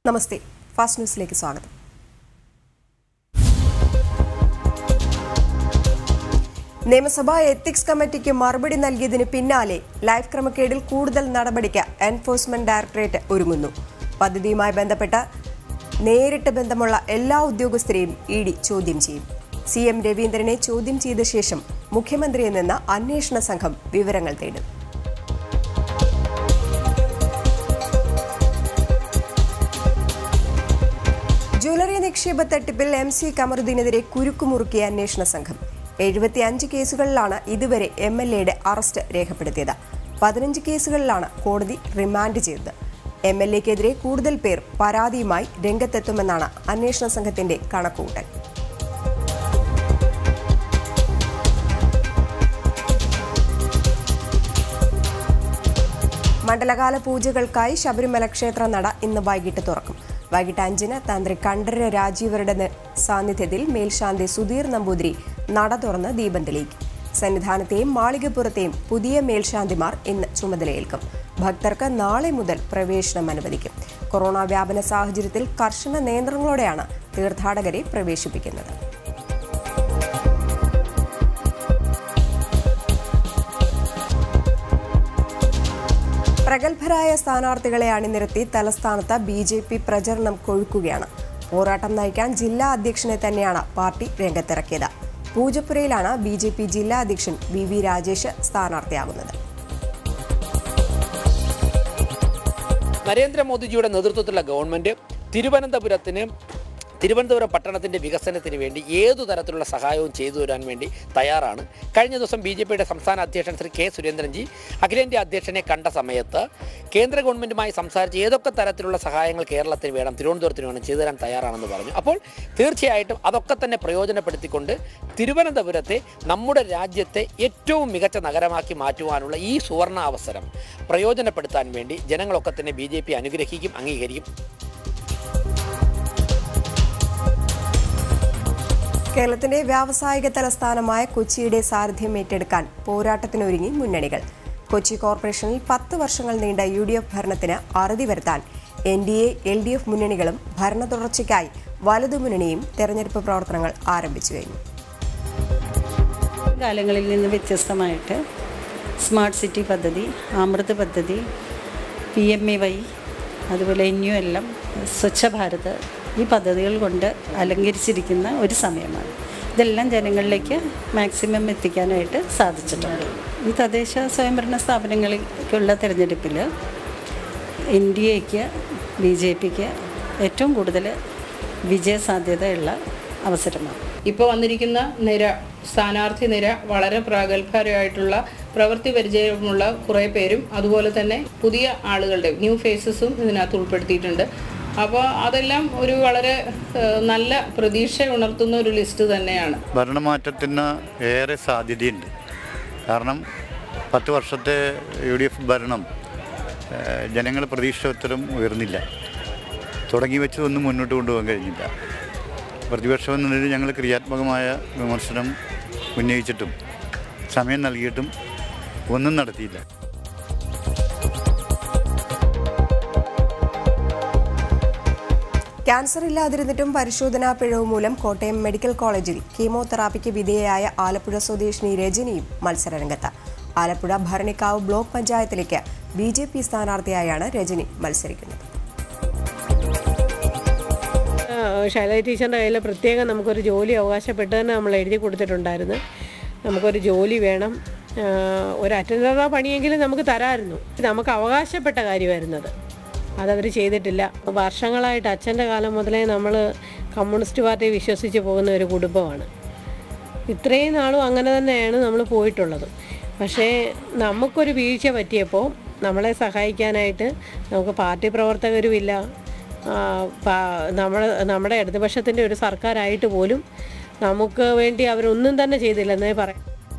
നമസ്തേ fast ന്യൂസിലേക്ക് സ്വാഗതം നിയമസഭാ എത്തിക്സ് കമ്മിറ്റിക്ക് മറുപടി നൽകിയതിന് പിന്നാലെ ലൈഫ് ക്രമക്കേടിൽ കൂടുതൽ നടപടിക്ക് എൻഫോഴ്സ്മെന്റ് ഡയറക്ടറേറ്റ് ഒരുങ്ങുന്നു പദ്ധതിയുമായി ബന്ധപ്പെട്ട നേരിട്ട് ബന്ധമുള്ള എല്ലാ ഉദ്യോഗസ്ഥരെയും ഇ ഡി ചോദ്യം ചെയ്യും സി എം രവീന്ദ്രനെ ചോദ്യം ചെയ്ത ശേഷം മുഖ്യമന്ത്രിയിൽ നിന്ന് അന്വേഷണ സംഘം വിവരങ്ങൾ തേടും ജ്വല്ലറി നിക്ഷേപ തട്ടിപ്പിൽ എം സി കമറുദ്ദീനെതിരെ കുരുക്കുമുറുക്കിയ അന്വേഷണ സംഘം എഴുപത്തിയഞ്ച് കേസുകളിലാണ് ഇതുവരെ എം എൽ എയുടെ അറസ്റ്റ് രേഖപ്പെടുത്തിയത് പതിനഞ്ച് കേസുകളിലാണ് കോടതി റിമാൻഡ് ചെയ്തത് എം എൽ എക്കെതിരെ കൂടുതൽ പേർ പരാതിയുമായി രംഗത്തെത്തുമെന്നാണ് അന്വേഷണ സംഘത്തിന്റെ കണക്കുകൂട്ടൽ മണ്ഡലകാല പൂജകൾക്കായി ശബരിമല ക്ഷേത്ര നട ഇന്ന് വൈകിട്ട് തുറക്കും വൈകിട്ട് അഞ്ചിന് തന്ത്രി കണ്ഠര രാജീവരുടെ നെ- സാന്നിധ്യത്തിൽ മേൽശാന്തി സുധീർ നമ്പൂതിരി നട തുറന്ന് ദീപം തെളിയിക്കും സന്നിധാനത്തെയും മാളികപ്പുറത്തെയും പുതിയ മേൽശാന്തിമാർ ഇന്ന് ചുമതലയേൽക്കും ഭക്തർക്ക് നാളെ മുതൽ പ്രവേശനം അനുവദിക്കും കൊറോണ വ്യാപന സാഹചര്യത്തിൽ കർശന നിയന്ത്രണങ്ങളോടെയാണ് തീർത്ഥാടകരെ പ്രവേശിപ്പിക്കുന്നത് പ്രഗത്ഭരായ സ്ഥാനാർത്ഥികളെ അണിനിരത്തി തലസ്ഥാനത്ത് ബി ജെ പി പ്രചരണം കൊഴുക്കുകയാണ് പോരാട്ടം നയിക്കാൻ ജില്ലാ അധ്യക്ഷനെ തന്നെയാണ് പാർട്ടി രംഗത്തിറക്കിയത് പൂജപ്പുരയിലാണ് ബി ജെ പി ജില്ലാ അധ്യക്ഷൻ വി വി രാജേഷ് സ്ഥാനാർത്ഥിയാകുന്നത് നരേന്ദ്രമോദിജിയുടെ നേതൃത്വത്തിലുള്ള ഗവൺമെൻറ് തിരുവനന്തപുരത്തിന് തിരുവനന്തപുരം പട്ടണത്തിൻ്റെ വികസനത്തിന് വേണ്ടി ഏതു തരത്തിലുള്ള സഹായവും ചെയ്തു തരാൻ വേണ്ടി തയ്യാറാണ് കഴിഞ്ഞ ദിവസം ബി ജെ പിയുടെ സംസ്ഥാന അധ്യക്ഷൻ ശ്രീ കെ സുരേന്ദ്രൻജി അഖിലേന്ത്യാ അധ്യക്ഷനെ കണ്ട സമയത്ത് കേന്ദ്ര ഗവൺമെൻറ്റുമായി സംസാരിച്ച് ഏതൊക്കെ തരത്തിലുള്ള സഹായങ്ങൾ കേരളത്തിന് വേണം തിരുവനന്തപുരത്തിന് വേണം ചെയ്തു തരാൻ തയ്യാറാണെന്ന് പറഞ്ഞു അപ്പോൾ തീർച്ചയായിട്ടും അതൊക്കെ തന്നെ പ്രയോജനപ്പെടുത്തിക്കൊണ്ട് തിരുവനന്തപുരത്തെ നമ്മുടെ രാജ്യത്തെ ഏറ്റവും മികച്ച നഗരമാക്കി മാറ്റുവാനുള്ള ഈ സുവർണ അവസരം പ്രയോജനപ്പെടുത്താൻ വേണ്ടി ജനങ്ങളൊക്കെ തന്നെ ബി ജെ പി അനുഗ്രഹിക്കും അംഗീകരിക്കും കേരളത്തിന്റെ വ്യാവസായിക തലസ്ഥാനമായ കൊച്ചിയുടെ സാരഥ്യം ഏറ്റെടുക്കാൻ പോരാട്ടത്തിനൊരുങ്ങി മുന്നണികൾ കൊച്ചി കോർപ്പറേഷനിൽ പത്ത് വർഷങ്ങൾ നീണ്ട യു ഡി എഫ് ഭരണത്തിന് അറുതി വരുത്താൻ N D A L D F മുന്നണികളും ഭരണ തുടർച്ചയ്ക്കായി വലതുമുന്നണിയും തെരഞ്ഞെടുപ്പ് പ്രവർത്തനങ്ങൾ ആരംഭിച്ചു കഴിഞ്ഞു കാലങ്ങളിൽ നിന്ന് വ്യത്യസ്തമായിട്ട് സ്മാർട്ട് സിറ്റി പദ്ധതി അമൃത് പദ്ധതി പി എം എ വൈ അതുപോലെ എൻ യു എല്ലാം സ്വച്ഛ ഭാരത് ഈ പദ്ധതികൾ കൊണ്ട് അലങ്കരിച്ചിരിക്കുന്ന ഒരു സമയമാണ് ഇതെല്ലാം ജനങ്ങളിലേക്ക് മാക്സിമം എത്തിക്കാനായിട്ട് സാധിച്ചിട്ടുണ്ട് ഈ തദ്ദേശ സ്വയംഭരണ സ്ഥാപനങ്ങളിലേക്കുള്ള തിരഞ്ഞെടുപ്പിൽ എൻ ഡി എക്ക് ബി ജെ പിക്ക് ഏറ്റവും കൂടുതൽ വിജയസാധ്യതയുള്ള അവസരമാണ് ഇപ്പോൾ വന്നിരിക്കുന്ന നിര സ്ഥാനാർത്ഥി നിര വളരെ പ്രഗത്ഭരായിട്ടുള്ള പ്രവൃത്തി പരിചയമുള്ള കുറേ പേരും അതുപോലെ തന്നെ പുതിയ ആളുകളുടെ ന്യൂ ഫേസസും ഇതിനകത്ത് ഉൾപ്പെടുത്തിയിട്ടുണ്ട് അപ്പോൾ അതെല്ലാം ഒരു വളരെ ഏഹ്, നല്ല പ്രതീക്ഷ ഉണർത്തുന്ന ഒരു ലിസ്റ്റ് തന്നെയാണ് ഭരണമാറ്റത്തിന് ഏറെ സാധ്യതയുണ്ട് കാരണം പത്ത് വർഷത്തെ യു ഡി എഫ് ഭരണം ഏഹ്, ജനങ്ങൾ പ്രതീക്ഷ ഉത്തരം ഉയർന്നില്ല തുടങ്ങി വെച്ചതൊന്നും മുന്നോട്ട് കൊണ്ടുപോകാൻ കഴിഞ്ഞില്ല പ്രതിപക്ഷം എന്ന നിലയിൽ ഞങ്ങൾ ക്രിയാത്മകമായ വിമർശനം ഉന്നയിച്ചിട്ടും സമയം നൽകിയിട്ടും ഒന്നും നടത്തിയില്ല ക്യാൻസർ ഇല്ലാതിരുന്നിട്ടും പരിശോധനാ പിഴവ് മൂലം കോട്ടയം മെഡിക്കൽ കോളേജിൽ കീമോതെറാപ്പിക്ക് വിധേയയായ ആലപ്പുഴ സ്വദേശിനി രജനിയും മത്സരരംഗത്ത് ആലപ്പുഴ ഭരണിക്കാവ് ബ്ലോക്ക് പഞ്ചായത്തിലേക്ക് ബി ജെ പി സ്ഥാനാർത്ഥിയായാണ് രജനി മത്സരിക്കുന്നത് ആ, ശൈലജ ടീച്ചറിൻ്റെ കയ്യിൽ പ്രത്യേകം നമുക്കൊരു ജോലി അവകാശപ്പെട്ട് തന്നെ നമ്മൾ എഴുതി കൊടുത്തിട്ടുണ്ടായിരുന്നു നമുക്കൊരു ജോലി വേണം ആ, ഒരു അറ്റൻഡറുടെ പണിയെങ്കിലും നമുക്ക് തരാമായിരുന്നു നമുക്ക് അവകാശപ്പെട്ട കാര്യമായിരുന്നത് അതവർ ചെയ്തിട്ടില്ല വർഷങ്ങളായിട്ട് അച്ഛൻ്റെ കാലം മുതലേ നമ്മൾ കമ്മ്യൂണിസ്റ്റ് പാർട്ടിയെ വിശ്വസിച്ച് പോകുന്ന ഒരു കുടുംബമാണ് ഇത്രയും നാളും അങ്ങനെ തന്നെയാണ് നമ്മൾ പോയിട്ടുള്ളത് പക്ഷേ നമുക്കൊരു വീഴ്ച പറ്റിയപ്പോൾ നമ്മളെ സഹായിക്കാനായിട്ട് നമുക്ക് പാർട്ടി പ്രവർത്തകരുമില്ല ആ, പാ- നമ്മുടെ നമ്മുടെ ഇടതുപക്ഷത്തിൻ്റെ ഒരു സർക്കാരായിട്ട് പോലും നമുക്ക് വേണ്ടി അവരൊന്നും തന്നെ ചെയ്തില്ലെന്നേ പറയാം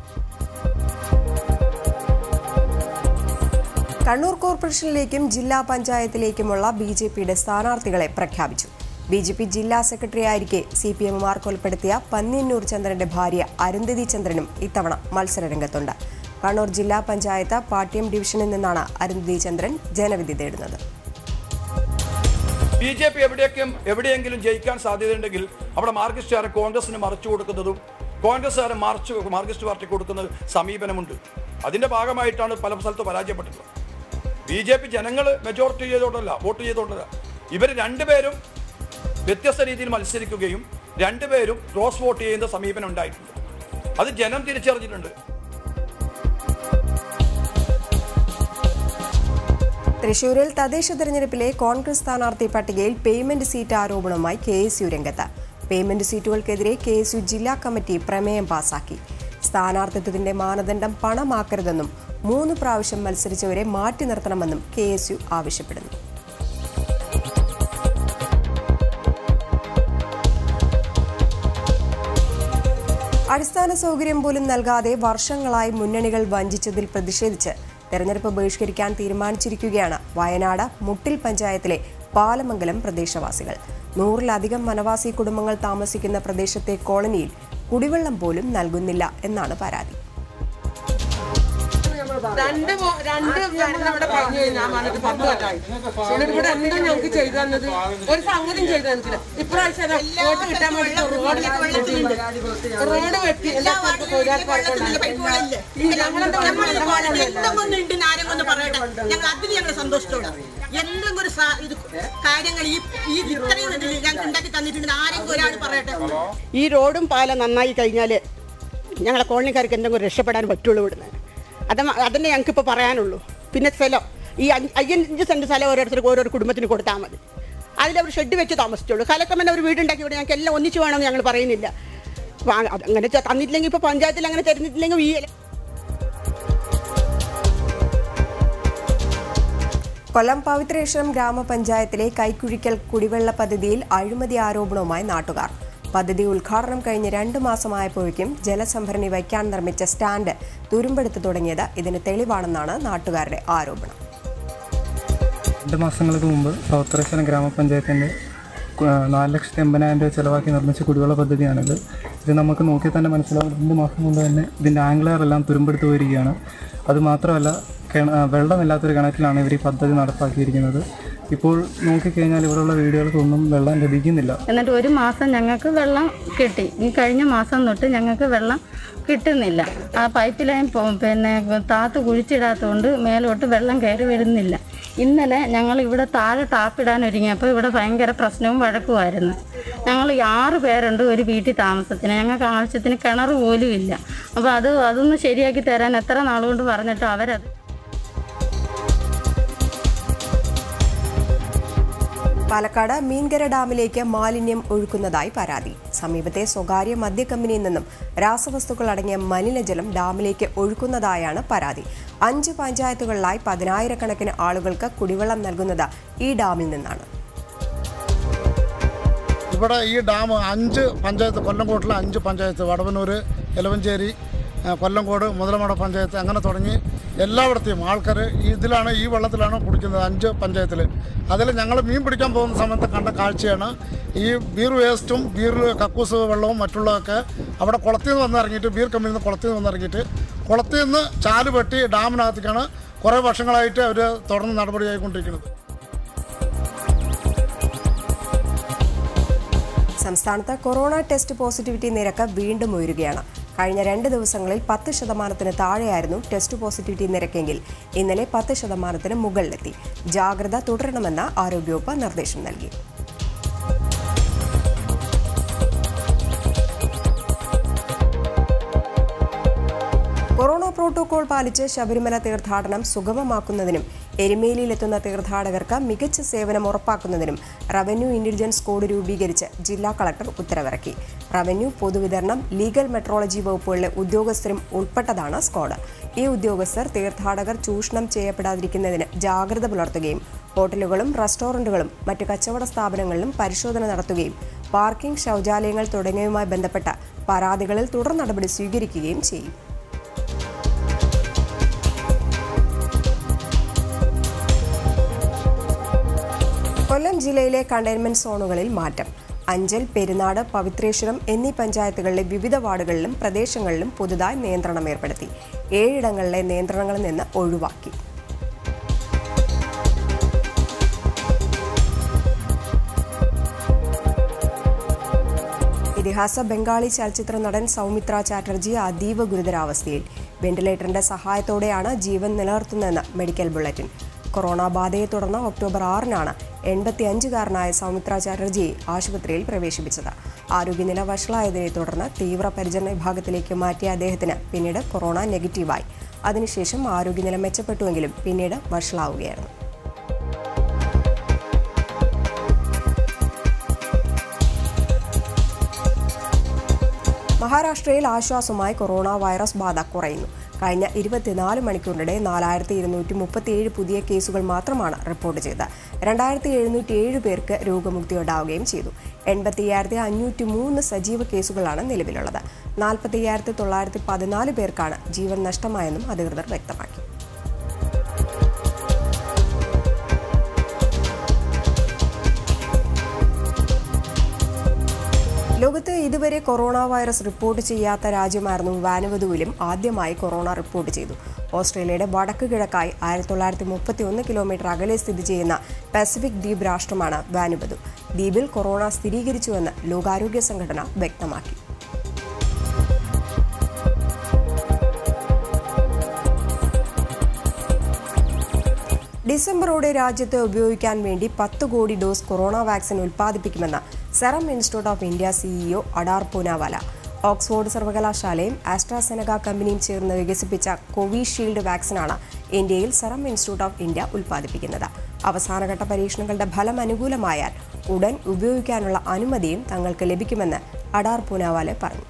കണ്ണൂർ കോർപ്പറേഷനിലേക്കും ജില്ലാ പഞ്ചായത്തിലേക്കുമുള്ള ബി ജെ പിയുടെ സ്ഥാനാർത്ഥികളെ പ്രഖ്യാപിച്ചു ബി ജെ പി ജില്ലാ സെക്രട്ടറി ആയിരിക്കെ സി പി എമ്മുമാർ കൊലപ്പെടുത്തിയ പന്നിയന്നൂർ ചന്ദ്രന്റെ ഭാര്യ അരുന്ധതി ചന്ദ്രനും ഇത്തവണ മത്സരരംഗത്തുണ്ട് കണ്ണൂർ ജില്ലാ പഞ്ചായത്ത് പാട്യം ഡിവിഷനിൽ നിന്നാണ് അരുന്ധതി ചന്ദ്രൻ ജനവിധി തേടുന്നത് ബി ജെ പി എവിടെയൊക്കെയും എവിടെയെങ്കിലും ജയിക്കാൻ സാധ്യതയുണ്ടെങ്കിൽ അവിടെ മാർക്സിസ്റ്റുകാരെ കോൺഗ്രസിന് മറിച്ചു കൊടുക്കുന്നതും കോൺഗ്രസ്സുകാരെ മറിച്ച് മാർക്സിസ്റ്റ് പാർട്ടി കൊടുക്കുന്ന സമീപനമുണ്ട് അതിന്റെ ഭാഗമായിട്ടാണ് പല സ്ഥലത്ത് പരാജയപ്പെട്ടിട്ടുള്ളത് ബി ജെ പി ജനങ്ങൾ മെജോറിറ്റി ചെയ്തോണ്ടല്ല വോട്ട് ചെയ്തോണ്ടല്ല ഇവർ രണ്ടുപേരും വ്യത്യസ്ത രീതിയിൽ മത്സരിക്കുകയും രണ്ടുപേരും ക്രോസ് വോട്ട് ചെയ്യുന്ന സമീപനം ഉണ്ടായിട്ടുണ്ട് അത് ജനം തിരിച്ചറിഞ്ഞിട്ടുണ്ട് തൃശൂരിൽ തദ്ദേശ തെരഞ്ഞെടുപ്പിലെ കോൺഗ്രസ് സ്ഥാനാർത്ഥി പട്ടികയിൽ പേയ്മെന്റ് സീറ്റ് ആരോപണവുമായി കെ എസ് യു രംഗത്ത് പേയ്മെന്റ് സീറ്റുകൾക്കെതിരെ കെ എസ് യു ജില്ലാ കമ്മിറ്റി പ്രമേയം പാസാക്കി സ്ഥാനാർത്ഥിത്വത്തിന്റെ മാനദണ്ഡം പണമാക്കരുതെന്നും മൂന്ന് പ്രാവശ്യം മത്സരിച്ചവരെ മാറ്റി നിർത്തണമെന്നും കെ എസ് യു ആവശ്യപ്പെടുന്നു അടിസ്ഥാന സൗകര്യം പോലും നൽകാതെ വർഷങ്ങളായി മുന്നണികൾ വഞ്ചിച്ചതിൽ പ്രതിഷേധിച്ച് തെരഞ്ഞെടുപ്പ് ബഹിഷ്കരിക്കാൻ തീരുമാനിച്ചിരിക്കുകയാണ് വയനാട് മുട്ടിൽ പഞ്ചായത്തിലെ പാലമംഗലം പ്രദേശവാസികൾ നൂറിലധികം വനവാസി കുടുംബങ്ങൾ താമസിക്കുന്ന പ്രദേശത്തെ കോളനിയിൽ കുടിവെള്ളം പോലും നൽകുന്നില്ല എന്നാണ് പരാതി രണ്ട് മോ- രണ്ട് മരണം ഇവിടെ കഴിഞ്ഞു കഴിഞ്ഞാൽ വന്നിട്ട് പത്ത് കൊല്ലമായി എന്നിട്ട് ഇവിടെ എന്താ ഞങ്ങൾക്ക് ചെയ്തു തന്നത് ഒരു സംഗതിയും ചെയ്തു തന്നിട്ടില്ല ഇപ്രാവശ്യം അതാ വോട്ട് കിട്ടാൻ വേണ്ടി റോഡ് വെട്ടിയിട്ടുണ്ട് റോഡ് വെട്ടി എല്ലാ സ്ഥലത്തും തൊഴിലാളികൾക്കുണ്ടായി ഞങ്ങളെന്താ എന്തെങ്കിലും ഉണ്ട് ആരെങ്കിലും പറയട്ടെ ഞങ്ങൾ അതിന് ഞങ്ങൾ സന്തോഷത്തോടെ എന്തെങ്കിലും ഒരു സാ- ഇത് കാര്യങ്ങൾ ഈ ഈ ഇത്രയും ഇതിൽ ഞങ്ങൾക്ക് ഉണ്ടാക്കി തന്നിട്ടുണ്ട് ആരെങ്കിലും ഒരാൾ പറയട്ടെ ഈ റോഡും പാലം നന്നായി കഴിഞ്ഞാൽ ഞങ്ങളെ കോളനിക്കാർക്ക് എന്തെങ്കിലും രക്ഷപ്പെടാൻ പറ്റുള്ളൂ ഇവിടുന്ന് അത് അതന്നെ ഞങ്ങൾക്ക് ഇപ്പോൾ പറയാനുള്ളൂ പിന്നെ സ്ഥലം ഈ അഞ്ച് അയ്യഞ്ച് സെൻറ്റ് സ്ഥലം ഓരോരുത്തർക്ക് ഓരോ കുടുംബത്തിന് കൊടുത്താൽ മതി അതിലവർ ഷെഡ് വെച്ച് താമസിച്ചുള്ളൂ കാലക്കമ്മൻ ഒരു വീടുണ്ടാക്കി ഇവിടെ ഞങ്ങൾക്ക് എല്ലാം ഒന്നിച്ച് വേണമെന്ന് ഞങ്ങൾ പറയുന്നില്ല വാ- അത് അങ്ങനെ ചെ- തന്നിട്ടില്ലെങ്കിൽ ഇപ്പോൾ പഞ്ചായത്തിൽ അങ്ങനെ തരുന്നിട്ടില്ലെങ്കിൽ ഈ ഇല- കൊല്ലം പവിത്രേശ്വരം ഗ്രാമപഞ്ചായത്തിലെ കൈക്കുഴിക്കൽ കുടിവെള്ള പദ്ധതിയിൽ അഴിമതി ആരോപണവുമായി നാട്ടുകാർ പദ്ധതി ഉദ്ഘാടനം കഴിഞ്ഞ് രണ്ടു മാസമായപ്പോഴേക്കും ജലസംഭരണി വയ്ക്കാൻ നിർമ്മിച്ച സ്റ്റാൻഡ് തുരുമ്പെടുത്തു തുടങ്ങിയത് ഇതിന് തെളിവാണെന്നാണ് നാട്ടുകാരുടെ ആരോപണം രണ്ട് മാസങ്ങൾക്ക് മുമ്പ് പൗത്രേശ്വരം ഗ്രാമപഞ്ചായത്തിൻ്റെ കു- നാല് ലക്ഷത്തി എൺപതിനായിരം രൂപ ചിലവാക്കി നിർമ്മിച്ച കുടിവെള്ള പദ്ധതിയാണിത് ഇത് നമുക്ക് നോക്കി തന്നെ മനസ്സിലാവും രണ്ട് മാസം കൊണ്ട് തന്നെ ഇതിൻ്റെ ആംഗ്ലയറെല്ലാം തുരുമ്പെടുത്ത് വരികയാണ് അത് മാത്രമല്ല കിണ വെള്ളമില്ലാത്തൊരു കിണറ്റിലാണ് ഇവർ ഈ പദ്ധതി നടപ്പാക്കിയിരിക്കുന്നത് ഇപ്പോൾ നോക്കിക്കഴിഞ്ഞാൽ ഇവിടെയുള്ള വീടുകൾക്കൊന്നും വെള്ളം ലഭിക്കുന്നില്ല എന്നിട്ട് ഒരു മാസം ഞങ്ങൾക്ക് വെള്ളം കിട്ടി ഈ കഴിഞ്ഞ മാസം തൊട്ട് ഞങ്ങൾക്ക് വെള്ളം കിട്ടുന്നില്ല ആ പൈപ്പ് ലൈൻ പോ- പിന്നെ താത്ത് കുഴിച്ചിടാത്തതുകൊണ്ട് മേലോട്ട് വെള്ളം കയറി വരുന്നില്ല ഇന്നലെ ഞങ്ങൾ ഇവിടെ താഴെ ടാപ്പിടാൻ ഒരുങ്ങിയപ്പോൾ ഇവിടെ ഭയങ്കര പ്രശ്നവും വഴക്കുമായിരുന്നു ഞങ്ങൾ ഈ ആറ് പേരുണ്ട് ഒരു വീട്ടിൽ താമസത്തിന് ഞങ്ങൾക്ക് ആവശ്യത്തിന് കിണർ പോലും ഇല്ല അപ്പോൾ അത് അതൊന്ന് ശരിയാക്കി തരാൻ എത്ര നാളുകൊണ്ട് പറഞ്ഞിട്ട് അവരത് പാലക്കാട് മീൻകര ഡാമിലേക്ക് മാലിന്യം ഒഴുക്കുന്നതായി പരാതി സമീപത്തെ സ്വകാര്യ മദ്യ കമ്പനിയിൽ നിന്നും രാസവസ്തുക്കൾ അടങ്ങിയ മലിനജലം ഡാമിലേക്ക് ഒഴുക്കുന്നതായാണ് പരാതി അഞ്ച് പഞ്ചായത്തുകളിലായി പതിനായിരക്കണക്കിന് ആളുകൾക്ക് കുടിവെള്ളം നൽകുന്നത് ഈ ഡാമിൽ നിന്നാണ് ഇവിടെ ഈ ഡാം അഞ്ച് പഞ്ചായത്ത് കൊല്ലംകോട്ടിലെ അഞ്ച് പഞ്ചായത്ത് വടവനൂർ എലവഞ്ചേരി ആ, കൊല്ലംകോട് മുതലമട പഞ്ചായത്ത് അങ്ങനെ തുടങ്ങി എല്ലായിടത്തെയും ആൾക്കാർ ഇതിലാണ് ഈ വെള്ളത്തിലാണ് കുടിക്കുന്നത് അഞ്ച് പഞ്ചായത്തിൽ അതിൽ ഞങ്ങൾ മീൻ പിടിക്കാൻ പോകുന്ന സമയത്ത് കണ്ട കാഴ്ചയാണ് ഈ ബീർ വേസ്റ്റും ബീർ കക്കൂസ് വെള്ളവും മറ്റുള്ളതൊക്കെ അവിടെ കുളത്തിൽ നിന്ന് വന്നിറങ്ങിയിട്ട് ബീർ കമ്പനിയിൽ നിന്ന് കുളത്തിൽ നിന്ന് വന്നിറങ്ങിയിട്ട് കുളത്തിൽ നിന്ന് ചാല് വെട്ടി ഡാമിനകത്തേക്കാണ് കുറേ വർഷങ്ങളായിട്ട് അവർ തുടർന്ന് നടപടിയായിക്കൊണ്ടിരിക്കുന്നത് സംസ്ഥാനത്ത് കൊറോണ ടെസ്റ്റ് പോസിറ്റിവിറ്റി നിരക്ക് വീണ്ടും ഉയരുകയാണ് കഴിഞ്ഞ രണ്ട് ദിവസങ്ങളിൽ പത്ത് ശതമാനത്തിന് താഴെയായിരുന്നു ടെസ്റ്റ് പോസിറ്റിവിറ്റി നിരക്കെങ്കിൽ ഇന്നലെ പത്ത് ശതമാനത്തിന് മുകളിലെത്തി ജാഗ്രത തുടരണമെന്ന് ആരോഗ്യവകുപ്പ് നിർദ്ദേശം നൽകി കൊറോണ പ്രോട്ടോകോൾ പാലിച്ച് ശബരിമല തീർത്ഥാടനം സുഗമമാക്കുന്നതിനും എരുമേലിയിലെത്തുന്ന തീർത്ഥാടകർക്ക് മികച്ച സേവനം ഉറപ്പാക്കുന്നതിനും റവന്യൂ ഇന്റലിജൻസ് കോഡ് രൂപീകരിച്ച് ജില്ലാ കളക്ടർ ഉത്തരവിറക്കി റവന്യൂ പൊതുവിതരണം ലീഗൽ മെട്രോളജി വകുപ്പുകളിലെ ഉദ്യോഗസ്ഥരും ഉൾപ്പെട്ടതാണ് സ്ക്വാഡ് ഈ ഉദ്യോഗസ്ഥർ തീർത്ഥാടകർ ചൂഷണം ചെയ്യപ്പെടാതിരിക്കുന്നതിന് ജാഗ്രത പുലർത്തുകയും ഹോട്ടലുകളും റെസ്റ്റോറന്റുകളും മറ്റ് കച്ചവട സ്ഥാപനങ്ങളിലും പരിശോധന നടത്തുകയും പാർക്കിംഗ് ശൗചാലയങ്ങൾ തുടങ്ങിയവയുമായി ബന്ധപ്പെട്ട പരാതികളിൽ തുടർ നടപടി സ്വീകരിക്കുകയും ചെയ്യും കൊല്ലം ജില്ലയിലെ കണ്ടെയ്ൻമെന്റ് സോണുകളിൽ മാറ്റം അഞ്ചൽ പെരുന്നാട് പവിത്രേശ്വരം എന്നീ പഞ്ചായത്തുകളിലെ വിവിധ വാർഡുകളിലും പ്രദേശങ്ങളിലും പുതുതായി നിയന്ത്രണം ഏർപ്പെടുത്തി ഏഴിടങ്ങളിലെ നിയന്ത്രണങ്ങളിൽ നിന്ന് ഒഴിവാക്കി ഇതിഹാസ ബംഗാളി ചലച്ചിത്ര നടൻ സൗമിത്ര ചാറ്റർജി അതീവ ഗുരുതരാവസ്ഥയിൽ വെന്റിലേറ്ററിന്റെ സഹായത്തോടെയാണ് ജീവൻ നിലനിർത്തുന്നതെന്ന് മെഡിക്കൽ ബുള്ളറ്റിൻ കൊറോണ ബാധയെ തുടർന്ന് ഒക്ടോബർ ആറിനാണ് എൺപത്തിയഞ്ചുകാരനായ സൗമിത്ര ചാറ്റർജിയെ ആശുപത്രിയിൽ പ്രവേശിപ്പിച്ചത് ആരോഗ്യനില വഷളായതിനെ തുടർന്ന് തീവ്ര പരിചരണ വിഭാഗത്തിലേക്ക് മാറ്റിയ അദ്ദേഹത്തിന് പിന്നീട് കൊറോണ നെഗറ്റീവായി അതിനുശേഷം ആരോഗ്യനില മെച്ചപ്പെട്ടുവെങ്കിലും പിന്നീട് വഷളാവുകയായിരുന്നു മഹാരാഷ്ട്രയിൽ ആശ്വാസമായി കൊറോണ വൈറസ് ബാധ കുറയുന്നു കഴിഞ്ഞ ഇരുപത്തിനാല് മണിക്കൂറിനിടെ നാലായിരത്തി ഇരുന്നൂറ്റി മുപ്പത്തിയേഴ് പുതിയ കേസുകൾ മാത്രമാണ് റിപ്പോർട്ട് ചെയ്തത് രണ്ടായിരത്തി എഴുന്നൂറ്റി ഏഴ് പേർക്ക് രോഗമുക്തി ഉണ്ടാവുകയും ചെയ്തു എൺപത്തി അയ്യായിരത്തി അഞ്ഞൂറ്റി മൂന്ന് സജീവ കേസുകളാണ് നിലവിലുള്ളത് നാൽപ്പത്തി അയ്യായിരത്തി തൊള്ളായിരത്തി പതിനാല് പേർക്കാണ് ജീവൻ നഷ്ടമായെന്നും അധികൃതർ വ്യക്തമാക്കി ലോകത്ത് ഇതുവരെ കൊറോണ വൈറസ് റിപ്പോർട്ട് ചെയ്യാത്ത രാജ്യമായിരുന്നു വാനുവതുവിലും ആദ്യമായി കൊറോണ റിപ്പോർട്ട് ചെയ്തു ഓസ്ട്രേലിയയുടെ വടക്ക് കിഴക്കായി ആയിരത്തി തൊള്ളായിരത്തി മുപ്പത്തി ഒന്ന് കിലോമീറ്റർ അകലെ സ്ഥിതി ചെയ്യുന്ന പസഫിക് ദ്വീപ് രാഷ്ട്രമാണ് വാനുവതു ദ്വീപിൽ കൊറോണ സ്ഥിരീകരിച്ചുവെന്ന് ലോകാരോഗ്യ സംഘടന വ്യക്തമാക്കി ഡിസംബറോടെ രാജ്യത്ത് ഉപയോഗിക്കാൻ വേണ്ടി പത്ത് കോടി ഡോസ് കൊറോണ വാക്സിൻ ഉൽപ്പാദിപ്പിക്കുമെന്ന് serum institute of India CEO Adar Poonawalla Oxford സർവകലാശാലയും ആസ്ട്രാസെനക കമ്പനിയും ചേർന്ന് വികസിപ്പിച്ച കോവിഷീൽഡ് വാക്സിനാണ് ഇന്ത്യയിൽ സെറം ഇൻസ്റ്റിറ്റ്യൂട്ട് ഓഫ് ഇന്ത്യ ഉൽപ്പാദിപ്പിക്കുന്നത് അവസാനഘട്ട പരീക്ഷണങ്ങളുടെ ഫലം അനുകൂലമായാൽ ഉടൻ ഉപയോഗിക്കാനുള്ള അനുമതിയും തങ്ങൾക്ക് ലഭിക്കുമെന്ന് അഡാർ പൂനാവാല പറഞ്ഞു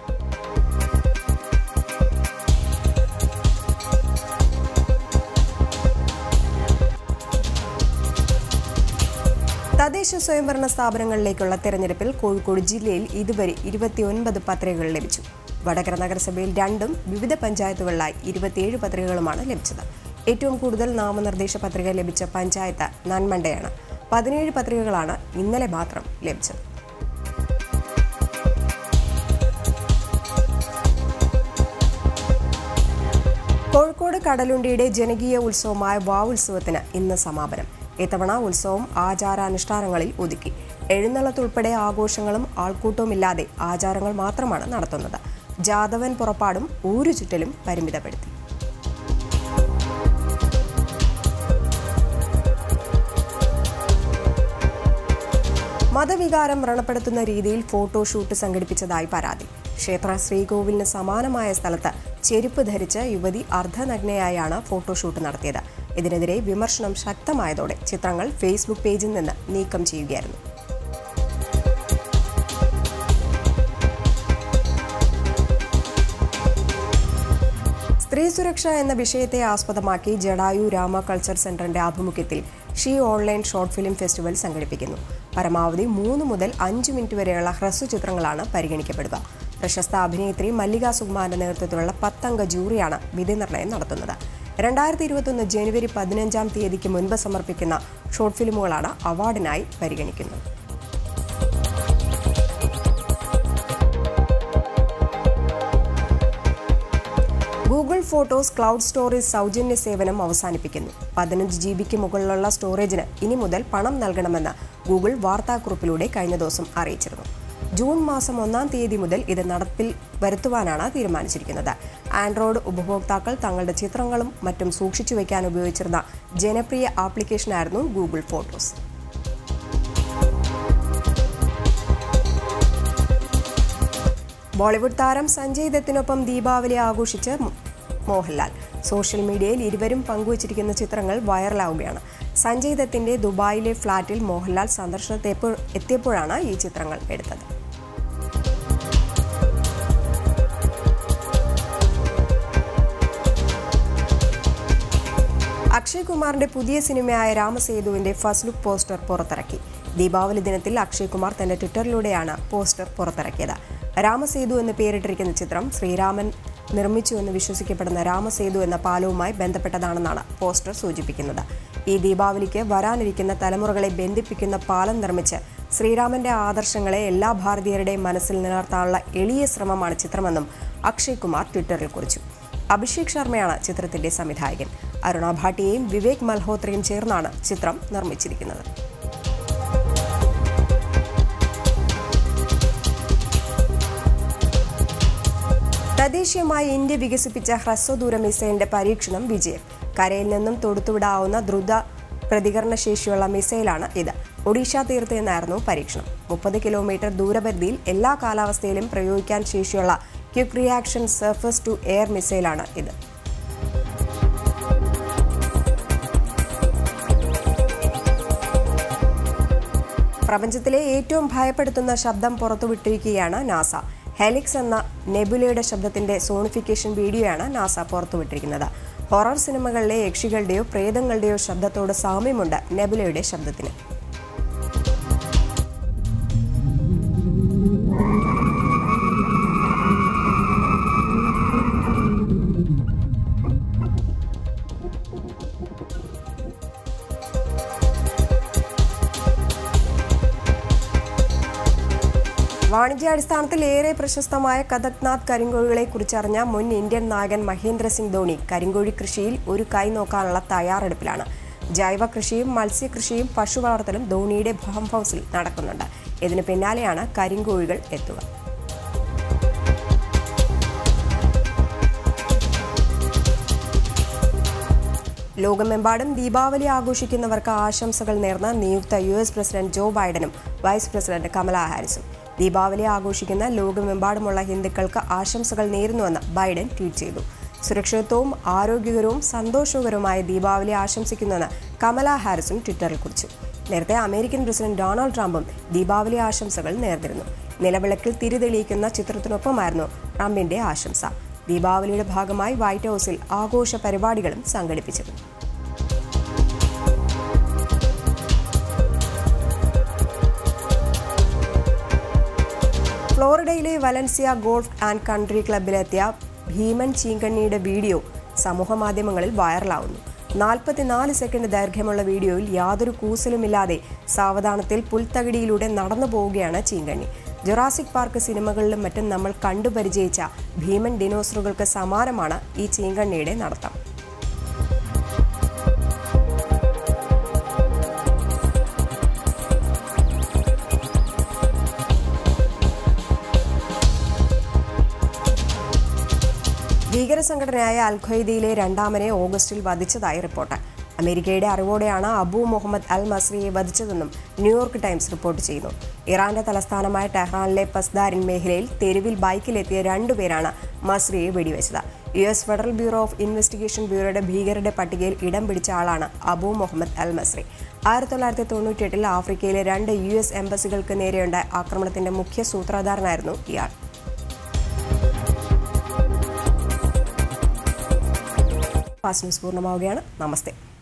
തദ്ദേശ സ്വയംഭരണ സ്ഥാപനങ്ങളിലേക്കുള്ള തെരഞ്ഞെടുപ്പിൽ കോഴിക്കോട് ജില്ലയിൽ ഇതുവരെ ഇരുപത്തിയൊൻപത് പത്രികകൾ ലഭിച്ചു വടകര നഗരസഭയിൽ രണ്ടും വിവിധ പഞ്ചായത്തുകളിലായി ഇരുപത്തിയേഴ് പത്രികകളുമാണ് ലഭിച്ചത് ഏറ്റവും കൂടുതൽ നാമനിർദ്ദേശ പത്രിക ലഭിച്ച പഞ്ചായത്ത് നന്മണ്ടയാണ് പതിനേഴ് പത്രികകളാണ് ഇന്നലെ മാത്രം ലഭിച്ചത് കോഴിക്കോട് കടലുണ്ടിയുടെ ജനകീയ ഉത്സവമായ വാവുത്സവത്തിന് ഇന്ന് സമാപനം ഇത്തവണ ഉത്സവം ആചാരാനുഷ്ഠാനങ്ങളിൽ ഒതുക്കി എഴുന്നള്ളത്തുൾപ്പെടെ ആഘോഷങ്ങളും ആൾക്കൂട്ടവുമില്ലാതെ ആചാരങ്ങൾ മാത്രമാണ് നടത്തുന്നത് ജാതവൻ പുറപ്പാടും ഊരു ചുറ്റലും പരിമിതപ്പെടുത്തി മതവികാരം വ്രണപ്പെടുത്തുന്ന രീതിയിൽ ഫോട്ടോഷൂട്ട് സംഘടിപ്പിച്ചതായി പരാതി ക്ഷേത്ര ശ്രീകോവിലിന് സമാനമായ സ്ഥലത്ത് ചെരുപ്പ് ധരിച്ച് യുവതി അർദ്ധനഗ്നയായാണ് ഫോട്ടോഷൂട്ട് നടത്തിയത് ഇതിനെതിരെ വിമർശനം ശക്തമായതോടെ ചിത്രങ്ങൾ ഫേസ്ബുക്ക് പേജിൽ നിന്ന് നീക്കം ചെയ്യുകയായിരുന്നു സ്ത്രീ സുരക്ഷ എന്ന വിഷയത്തെ ആസ്പദമാക്കി ജഡായു രാമ കൾച്ചർ സെന്ററിന്റെ ആഭിമുഖ്യത്തിൽ she online short film festival സംഘടിപ്പിക്കുന്നു പരമാവധി മൂന്ന് മുതൽ അഞ്ച് മിനിറ്റ് വരെയുള്ള ഹ്രസ്വചിത്രങ്ങളാണ് പരിഗണിക്കപ്പെടുക പ്രശസ്ത അഭിനേത്രി മല്ലിക സുകുമാരന്റെ നേതൃത്വത്തിലുള്ള പത്തംഗ ജൂറിയാണ് വിധി നിർണ്ണയം നടത്തുന്നത് രണ്ടായിരത്തി ഇരുപത്തൊന്ന് ജനുവരി പതിനഞ്ചാം തീയതിക്ക് മുൻപ് സമർപ്പിക്കുന്ന ഷോർട്ട് ഫിലിമുകളാണ് അവാർഡിനായി പരിഗണിക്കുന്നത് ഗൂഗിൾ ഫോട്ടോസ് ക്ലൗഡ് സ്റ്റോറേജ് സൗജന്യ സേവനം അവസാനിപ്പിക്കുന്നു പതിനഞ്ച് ജി ബിക്ക് മുകളിലുള്ള സ്റ്റോറേജിന് ഇനി മുതൽ പണം നൽകണമെന്ന് ഗൂഗിൾ വാർത്താക്കുറിപ്പിലൂടെ കഴിഞ്ഞ ദിവസം അറിയിച്ചിരുന്നു ജൂൺ മാസം ഒന്നാം തീയതി മുതൽ ഇത് നടപ്പിൽ വരുത്തുവാനാണ് തീരുമാനിച്ചിരിക്കുന്നത് ആൻഡ്രോയിഡ് ഉപഭോക്താക്കൾ തങ്ങളുടെ ചിത്രങ്ങളും മറ്റും സൂക്ഷിച്ചു വയ്ക്കാൻ ഉപയോഗിച്ചിരുന്ന ജനപ്രിയ ആപ്ലിക്കേഷനായിരുന്നു ഗൂഗിൾ ഫോട്ടോസ് ബോളിവുഡ് താരം സഞ്ജയ് ദത്തിനൊപ്പം ദീപാവലി ആഘോഷിച്ച് മോഹൻലാൽ സോഷ്യൽ മീഡിയയിൽ ഇരുവരും പങ്കുവച്ചിരിക്കുന്ന ചിത്രങ്ങൾ വൈറലാവുകയാണ് സഞ്ജയ് ദത്തിന്റെ ദുബായിലെ ഫ്ളാറ്റിൽ മോഹൻലാൽ സന്ദർശനത്തെ എത്തിയപ്പോഴാണ് ഈ ചിത്രങ്ങൾ എടുത്തത് അക്ഷയ് കുമാറിന്റെ പുതിയ സിനിമയായ രാമസേതുവിന്റെ ഫസ്റ്റ് ലുക്ക് പോസ്റ്റർ പുറത്തിറക്കി ദീപാവലി ദിനത്തിൽ അക്ഷയ് കുമാർ തന്റെ ട്വിറ്ററിലൂടെയാണ് പോസ്റ്റർ പുറത്തിറക്കിയത് രാമസേതു എന്ന് പേരിട്ടിരിക്കുന്ന ചിത്രം ശ്രീരാമൻ നിർമ്മിച്ചുവെന്ന് വിശ്വസിക്കപ്പെടുന്ന രാമസേതു എന്ന പാലവുമായി ബന്ധപ്പെട്ടതാണെന്നാണ് പോസ്റ്റർ സൂചിപ്പിക്കുന്നത് ഈ ദീപാവലിക്ക് വരാനിരിക്കുന്ന തലമുറകളെ ബന്ധിപ്പിക്കുന്ന പാലം നിർമ്മിച്ച് ശ്രീരാമന്റെ ആദർശങ്ങളെ എല്ലാ ഭാരതീയരുടെയും മനസ്സിൽ നിലനിർത്താനുള്ള എളിയ ശ്രമമാണ് ചിത്രമെന്നും അക്ഷയ് കുമാർ ട്വിറ്ററിൽ കുറിച്ചു അഭിഷേക് ശർമ്മയാണ് ചിത്രത്തിന്റെ സംവിധായകൻ അരുണ ഭാട്ടിയെയും വിവേക് മൽഹോത്രയും ചേർന്നാണ് ചിത്രം നിർമ്മിച്ചിരിക്കുന്നത് തദ്ദേശീയമായി ഇന്ത്യ വികസിപ്പിച്ച ഹ്രസ്വദൂര മിസൈലിന്റെ പരീക്ഷണം വിജയം കരയിൽ നിന്നും തൊടുത്തുവിടാവുന്ന ദ്രുത പ്രതികരണശേഷിയുള്ള മിസൈലാണ് ഇത് ഒഡീഷ തീരത്ത് നിന്നായിരുന്നു പരീക്ഷണം മുപ്പത് കിലോമീറ്റർ ദൂരപരിധിയിൽ എല്ലാ കാലാവസ്ഥയിലും പ്രയോഗിക്കാൻ ശേഷിയുള്ള quick reaction surface to air മിസൈലാണ് ഇത് പ്രപഞ്ചത്തിലെ ഏറ്റവും ഭയപ്പെടുത്തുന്ന ശബ്ദം പുറത്തുവിട്ടിരിക്കുകയാണ് നാസ ഹെലിക്സ് എന്ന നെബുലയുടെ ശബ്ദത്തിന്റെ സോണിഫിക്കേഷൻ വീഡിയോയാണ് നാസ പുറത്തുവിട്ടിരിക്കുന്നത് ഹൊറർ സിനിമകളിലെ യക്ഷികളുടെയോ പ്രേതങ്ങളുടെയോ ശബ്ദത്തോട് സാമ്യമുണ്ട് നെബുലയുടെ ശബ്ദത്തിന് വാണിജ്യാടിസ്ഥാനത്തിൽ ഏറെ പ്രശസ്തമായ കഥക്നാഥ് കരിങ്കോഴികളെ കുറിച്ചറിഞ്ഞ മുൻ ഇന്ത്യൻ നായകൻ മഹേന്ദ്ര സിംഗ് ധോണി കരിങ്കോഴി കൃഷിയിൽ ഒരു കൈ നോക്കാനുള്ള തയ്യാറെടുപ്പിലാണ് ജൈവ കൃഷിയും മത്സ്യകൃഷിയും പശു വളർത്തലും ധോണിയുടെ ഫാം ഹൗസിൽ നടക്കുന്നുണ്ട് ഇതിന് പിന്നാലെയാണ് കരിങ്കോഴികൾ എത്തുക ലോകമെമ്പാടും ദീപാവലി ആഘോഷിക്കുന്നവർക്ക് ആശംസകൾ നേർന്ന നിയുക്ത യു എസ് പ്രസിഡന്റ് ജോ ബൈഡനും വൈസ് പ്രസിഡന്റ് കമല ഹാരിസും ദീപാവലി ആഘോഷിക്കുന്ന ലോകമെമ്പാടുമുള്ള ഹിന്ദുക്കൾക്ക് ആശംസകൾ നേരുന്നുവെന്ന് ബൈഡൻ ട്വീറ്റ് ചെയ്തു സുരക്ഷിതത്വവും ആരോഗ്യകരവും സന്തോഷകരവുമായ ദീപാവലി ആശംസിക്കുന്നുവെന്ന് കമല ഹാരിസും ട്വിറ്ററിൽ കുറിച്ചു നേരത്തെ അമേരിക്കൻ പ്രസിഡന്റ് ഡൊണാൾഡ് ട്രംപും ദീപാവലി ആശംസകൾ നേർന്നിരുന്നു നിലവിളക്കിൽ തിരിതെളിയിക്കുന്ന ചിത്രത്തിനൊപ്പമായിരുന്നു ട്രംപിന്റെ ആശംസ ദീപാവലിയുടെ ഭാഗമായി വൈറ്റ് ഹൌസിൽ ആഘോഷ പരിപാടികളും സംഘടിപ്പിച്ചിരുന്നു ഫ്ലോറിഡയിലെ വലൻസിയ ഗോൾഫ് ആൻഡ് കൺട്രി ക്ലബിലെത്തിയ ഭീമൻ ചീങ്കണ്ണിയുടെ വീഡിയോ സമൂഹമാധ്യമങ്ങളിൽ വൈറലാവുന്നു നാൽപ്പത്തിനാല് സെക്കൻഡ് ദൈർഘ്യമുള്ള വീഡിയോയിൽ യാതൊരു കൂസലുമില്ലാതെ സാവധാനത്തിൽ പുൽത്തകിടിയിലൂടെ നടന്നു പോവുകയാണ് ചീങ്കണ്ണി ജൊറാസിക് പാർക്ക് സിനിമകളിലും മറ്റും നമ്മൾ കണ്ടുപരിചയിച്ച ഭീമൻ ഡിനോസറുകൾക്ക് സമാനമാണ് ഈ ചീങ്കണ്ണിയുടെ നടത്തം ഭീകര സംഘടനയായ അൽ ഖ്വയ്ദയിലെ രണ്ടാമനെ ഓഗസ്റ്റിൽ വധിച്ചതായി റിപ്പോർട്ട് അമേരിക്കയുടെ അറിവോടെയാണ് അബു മുഹമ്മദ് അൽ മസ്രിയെ വധിച്ചതെന്നും ന്യൂയോർക്ക് ടൈംസ് റിപ്പോർട്ട് ചെയ്യുന്നു ഇറാന്റെ തലസ്ഥാനമായ ടെഹ്റാനിലെ പസ്ദാരിൻ മേഖലയിൽ തെരുവിൽ ബൈക്കിലെത്തിയ രണ്ടുപേരാണ് മസ്രിയെ വെടിവെച്ചത് U S Federal Bureau of Investigation ബ്യൂറോയുടെ ഭീകരരുടെ പട്ടികയിൽ ഇടം പിടിച്ച ആളാണ് അബു മുഹമ്മദ് അൽ മസ്രി ആയിരത്തി തൊള്ളായിരത്തി തൊണ്ണൂറ്റിയെട്ടിൽ ആഫ്രിക്കയിലെ രണ്ട് യു എസ് എംബസികൾക്ക് നേരെയുണ്ടായ ആക്രമണത്തിന്റെ മുഖ്യ സൂത്രധാരനായിരുന്നു ഇയാൾ ഫാസ്റ്റ് ന്യൂസ് പൂർണ്ണമാവുകയാണ് നമസ്തേ